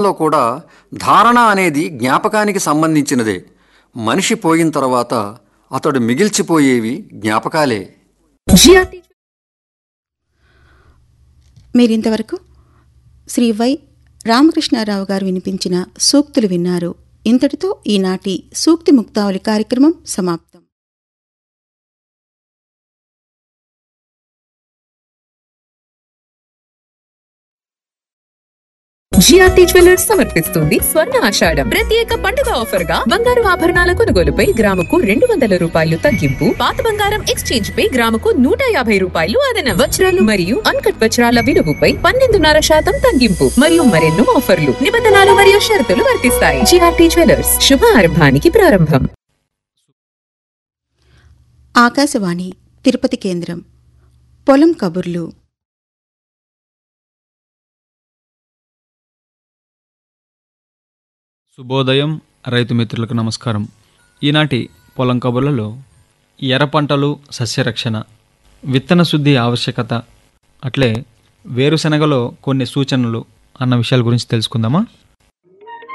భవిష్యత్తులో కూడా ధారణ అనేది జ్ఞాపకానికి సంబంధించినదే మనిషి పోయిన తర్వాత అతడు మిగిల్చిపోయేవి జ్ఞాపకాలే జిఆర్టీ మీరింతవరకు శ్రీ వై రామకృష్ణారావు గారు వినిపించిన సూక్తులు విన్నారు ఇంతటితో ఈనాటి సూక్తి ముక్తావళి కార్యక్రమం సమాప్తం జిఆర్టీ జ్యువెలర్స్ సమర్పిస్తుంది స్వర్ణ ఆషాఢం ప్రత్యేక పండుగ ఆఫర్ గా బంగారు ఆభరణాల కొనుగోలుపై గ్రాముకు రెండు వందల రూపాయలు తగ్గింపు పాత బంగారం ఎక్స్చేంజ్ పై గ్రాముకు నూట యాభై రూపాయలు అదనం వజ్రాలు మరియు అన్కట్ వజ్రాల విలువపై పన్నెండున్నర శాతం తగ్గింపు మరియు మరెన్నో ఆఫర్లు నిబంధనలు మరియు షరతులు వర్తిస్తాయి జిఆర్టీ జ్యువెలర్స్ శుభ ఆరంభానికి ప్రారంభం ఆకాశవాణి తిరుపతి కేంద్రం పొలం కబుర్లు శుభోదయం రైతు మిత్రులకు నమస్కారం ఈనాటి పొలం కబుర్లలో ఎర్ర పంటలు సస్యరక్షణ విత్తన శుద్ధి ఆవశ్యకత అట్లే వేరుశనగలో కొన్ని సూచనలు అన్న విషయాల గురించి తెలుసుకుందామా